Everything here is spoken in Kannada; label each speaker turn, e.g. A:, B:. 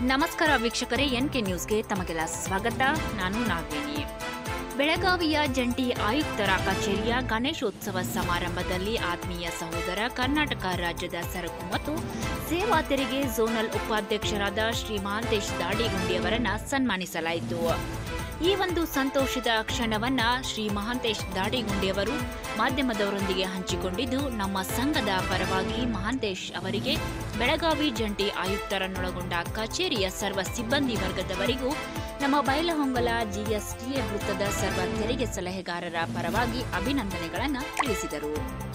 A: ನಮಸ್ಕಾರ ವೀಕ್ಷಕರೇ ಎನ್ಕೆ ನ್ಯೂಸ್ಗೆ ತಮಗೆಲ್ಲ ಸ್ವಾಗತ ನಾನು ನಾಗವೇಣಿ ಬೆಳಗಾವಿಯ ಜಂಟಿ ಆಯುಕ್ತರ ಕಚೇರಿಯ ಗಣೇಶೋತ್ಸವ ಸಮಾರಂಭದಲ್ಲಿ ಆತ್ಮೀಯ ಸಹೋದರ ಕರ್ನಾಟಕ ರಾಜ್ಯದ ಸರಕು ಮತ್ತು ಸೇವಾ ತೆರಿಗೆ ಝೋನಲ್ ಉಪಾಧ್ಯಕ್ಷರಾದ ಶ್ರೀ ಮಹಾಂತೇಶ್ ದಾಡಿಗುಂಡಿಯವರನ್ನ ಸನ್ಮಾನಿಸಲಾಯಿತು ಈ ಒಂದು ಸಂತೋಷದ ಕ್ಷಣವನ್ನ ಶ್ರೀ ಮಹಾಂತೇಶ್ ದಾಡಿಗುಂಡಿಯವರು ಮಾಧ್ಯಮದವರೊಂದಿಗೆ ಹಂಚಿಕೊಂಡಿದ್ದು ನಮ್ಮ ಸಂಘದ ಪರವಾಗಿ ಮಹಾಂತೇಶ್ ಅವರಿಗೆ ಬೆಳಗಾವಿ ಜಂಟಿ ಆಯುಕ್ತರನ್ನೊಳಗೊಂಡ ಕಚೇರಿಯ ಸರ್ವ ಸಿಬ್ಬಂದಿ ವರ್ಗದವರಿಗೂ ನಮ್ಮ ಬೈಲಹೊಂಗಲ ಜಿಎಸ್ಟಿಎ ವೃತ್ತದ ಸರ್ವ ತೆರಿಗೆ ಸಲಹೆಗಾರರ ಪರವಾಗಿ ಅಭಿನಂದನೆಗಳನ್ನು ತಿಳಿಸಿದರು